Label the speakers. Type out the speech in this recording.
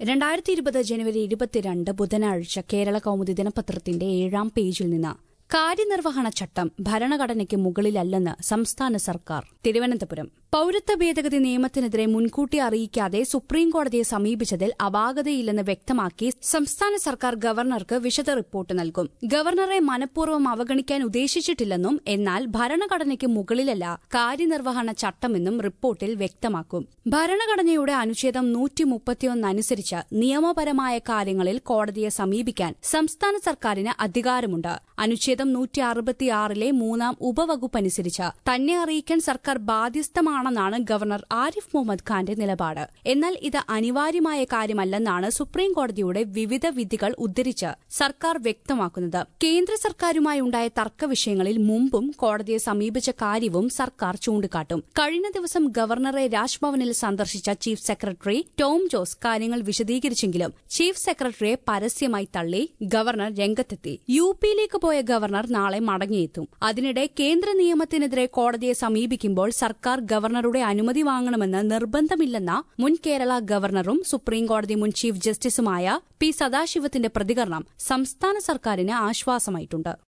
Speaker 1: രണ്ടായിരത്തി ഇരുപത് ജനുവരി ഇരുപത്തിരണ്ട് ബുധനാഴ്ച കേരള കൗമുദി ദിനപത്രത്തിന്റെ ഏഴാം പേജിൽ നിന്ന് കാര്യനിർവഹണ ചട്ടം ഭരണഘടനയ്ക്ക് മുകളിലല്ലെന്ന് സംസ്ഥാന സർക്കാർ തിരുവനന്തപുരം പൌരത്വ ഭേദഗതി നിയമത്തിനെതിരെ മുൻകൂട്ടി അറിയിക്കാതെ സുപ്രീംകോടതിയെ സമീപിച്ചതിൽ അപാകതയില്ലെന്ന് വ്യക്തമാക്കി സംസ്ഥാന സർക്കാർ ഗവർണർക്ക് വിശദ റിപ്പോർട്ട് നൽകും ഗവർണറെ മനഃപൂർവ്വം അവഗണിക്കാൻ ഉദ്ദേശിച്ചിട്ടില്ലെന്നും എന്നാൽ ഭരണഘടനയ്ക്ക് മുകളിലല്ല കാര്യനിർവഹണ ചട്ടമെന്നും റിപ്പോർട്ടിൽ വ്യക്തമാക്കും ഭരണഘടനയുടെ അനുച്ഛേദം നൂറ്റി മുപ്പത്തിയൊന്ന് അനുസരിച്ച് നിയമപരമായ കാര്യങ്ങളിൽ കോടതിയെ സമീപിക്കാൻ സംസ്ഥാന സർക്കാരിന് അധികാരമുണ്ട് അനുച്ഛേദം നൂറ്റി അറുപത്തിയാറിലെ മൂന്നാം ഉപവകുപ്പ് അനുസരിച്ച് തന്നെ അറിയിക്കാൻ സർക്കാർ ബാധ്യസ്ഥമാണെന്നാണ് ഗവർണർ ആരിഫ് മുഹമ്മദ് ഖാന്റെ നിലപാട് എന്നാൽ ഇത് അനിവാര്യമായ കാര്യമല്ലെന്നാണ് സുപ്രീം കോടതിയുടെ വിവിധ വിധികൾ ഉദ്ധരിച്ച് സർക്കാർ വ്യക്തമാക്കുന്നത് കേന്ദ്ര സർക്കാരുമായി ഉണ്ടായ തർക്ക വിഷയങ്ങളിൽ മുമ്പും കോടതിയെ സമീപിച്ച കാര്യവും സർക്കാർ ചൂണ്ടിക്കാട്ടും കഴിഞ്ഞ ദിവസം ഗവർണറെ രാജ്ഭവനിൽ സന്ദർശിച്ച ചീഫ് സെക്രട്ടറി ടോം ജോസ് കാര്യങ്ങൾ വിശദീകരിച്ചെങ്കിലും ചീഫ് സെക്രട്ടറിയെ പരസ്യമായി തള്ളി ഗവർണർ രംഗത്തെത്തി യു പിയിലേക്ക് പോയ ഗവർണർ നാളെ മടങ്ങിയെത്തും അതിനിടെ കേന്ദ്ര നിയമത്തിനെതിരെ കോടതിയെ സമീപിക്കുമ്പോൾ സർക്കാർ ഗവർണറുടെ അനുമതി വാങ്ങണമെന്ന് നിർബന്ധമില്ലെന്ന മുൻ കേരള ഗവർണറും സുപ്രീംകോടതി മുൻ ചീഫ് ജസ്റ്റിസുമായ പി സദാശിവത്തിന്റെ പ്രതികരണം സംസ്ഥാന സർക്കാരിന് ആശ്വാസമായിട്ടുണ്ട്